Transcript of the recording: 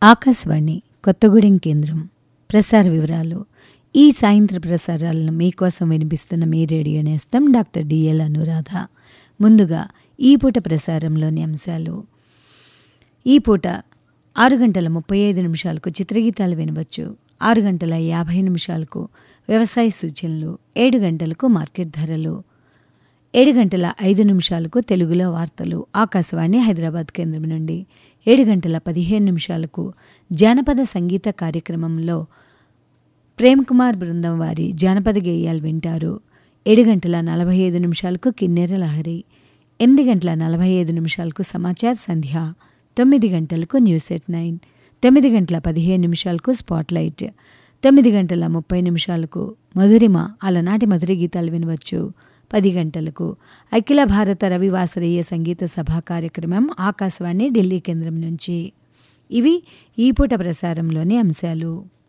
ఆకాశవాణి కొత్తగూడెం కేంద్రం ప్రసార వివరాలు ఈ సాయంత్ర ప్రసారాలను మీకోసం వినిపిస్తున్న మీ రేడియో నేస్తం డాక్టర్ డిఎల్ అనురాధ ముందుగా ఈ పూట ప్రసారంలోని అంశాలు ఈ పూట ఆరు గంటల ముప్పై ఐదు నిమిషాలకు చిత్రగీతాలు వినవచ్చు ఆరు గంటల యాభై నిమిషాలకు వ్యవసాయ సూచనలు ఏడు గంటలకు మార్కెట్ ధరలు ఏడు గంటల ఐదు నిమిషాలకు తెలుగులో వార్తలు ఆకాశవాణి హైదరాబాద్ కేంద్రం నుండి ఏడు గంటల పదిహేను నిమిషాలకు జానపద సంగీత కార్యక్రమంలో ప్రేమ్ కుమార్ బృందం వారి జానపద గేయాలు వింటారు ఏడు గంటల నలభై ఐదు నిమిషాలకు కిన్నెర లహరి ఎనిమిది గంటల నలభై ఐదు నిమిషాలకు సమాచార్ సంధ్య తొమ్మిది గంటలకు న్యూస్ ఎట్ నైన్ తొమ్మిది గంటల పదిహేను నిమిషాలకు స్పాట్లైట్ తొమ్మిది గంటల ముప్పై నిమిషాలకు మధురిమ అలనాటి మధుర గీతాలు వినవచ్చు పది గంటలకు అఖిల భారత రవివాసరీయ సంగీత సభా కార్యక్రమం ఆకాశవాణి ఢిల్లీ కేంద్రం నుంచి ఇవి ఈ పూట ప్రసారంలోని అంశాలు